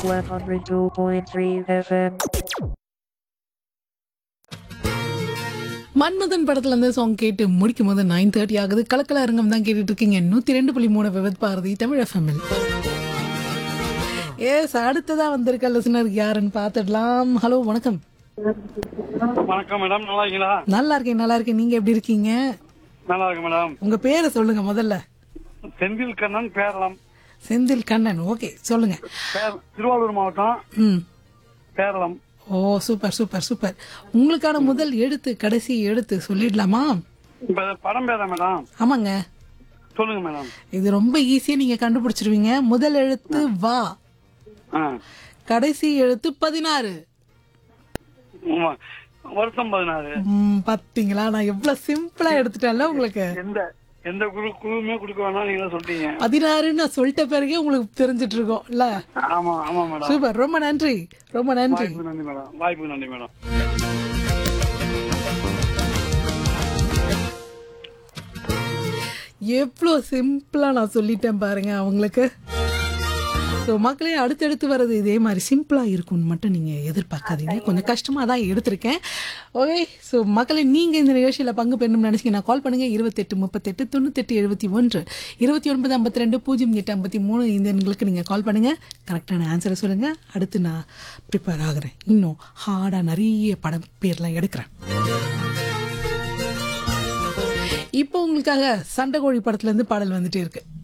102.3 FM. Manmadhan படத்துல இருந்து song கேட்டு முடிக்கும் போது நைன் தேர்ட்டி ஆகுது கலக்கல அரங்கம் தான் கேட்டுட்டு இருக்கீங்க நூத்தி ரெண்டு புள்ளி மூணு விவத் பாரதி தமிழ் எஃப்எம்எல் ஏஸ் அடுத்ததா வந்திருக்க லிசனர் யாருன்னு பார்த்துடலாம் ஹலோ வணக்கம் வணக்கம் மேடம் நல்லா இருக்கீங்களா நல்லா இருக்கேன் நல்லா இருக்கேன் நீங்க எப்படி இருக்கீங்க நல்லா இருக்கு மேடம் உங்க பேரை சொல்லுங்க முதல்ல செந்தில் கண்ணன் பேரளம் செந்தில் கண்ணன் ஓகே சொல்லுங்க பேர் திருவாரூர் மாவட்டம் ம் பேரளம் ஓ சூப்பர் சூப்பர் சூப்பர் உங்களுக்கான முதல் எழுத்து கடைசி எழுத்து சொல்லிடலாமா இப்ப படம் பேரா மேடம் ஆமாங்க சொல்லுங்க மேடம் இது ரொம்ப ஈஸியா நீங்க கண்டுபிடிச்சிருவீங்க முதல் எழுத்து வா ஆ. கடைசி எழுத்து பதினாறு ஆமா. வருஷம் பதினாறு ம், பாத்தீங்களா நான் எவ்வளவு சிம்பிளா எடுத்துட்டேன்ல உங்களுக்கு எந்த எந்த குழு குழுவுமே கொடுக்க வேணாம் நீங்க சொல்லிட்டீங்க பதினாறுன்னு நான் சொல்லிட்ட பிறகே உங்களுக்கு தெரிஞ்சிட்டு இருக்கோம் இல்ல ஆமா ஆமா மேடம் சூப்பர் ரொம்ப நன்றி ரொம்ப நன்றி வாய்ப்பு நன்றி மேடம் வாய்ப்பு நன்றி மேடம் எவ்வளோ சிம்பிளா நான் சொல்லிட்டேன் பாருங்க அவங்களுக்கு ஸோ மக்களே அடுத்தடுத்து வர்றது இதே மாதிரி சிம்பிளாக இருக்கும்னு மட்டும் நீங்கள் எதிர்பார்க்காதீங்க கொஞ்சம் கஷ்டமாக தான் எடுத்திருக்கேன் ஓகே ஸோ மக்களே நீங்கள் இந்த நிகழ்ச்சியில் பங்கு பெறணும்னு நினச்சிங்கன்னா கால் பண்ணுங்கள் இருபத்தெட்டு முப்பத்தெட்டு தொண்ணூத்தெட்டு எழுபத்தி ஒன்று இருபத்தி ஒன்பது ஐம்பத்தி ரெண்டு பூஜ்ஜியம் எட்டு ஐம்பத்தி மூணு இந்த எண்களுக்கு நீங்கள் கால் பண்ணுங்கள் கரெக்டான ஆன்சரை சொல்லுங்கள் அடுத்து நான் ப்ரிப்பேர் ஆகுறேன் இன்னும் ஹார்டாக நிறைய படம் பேர்லாம் எடுக்கிறேன் இப்போ உங்களுக்காக சண்டைக்கோழி படத்துலேருந்து பாடல் வந்துட்டே இருக்கு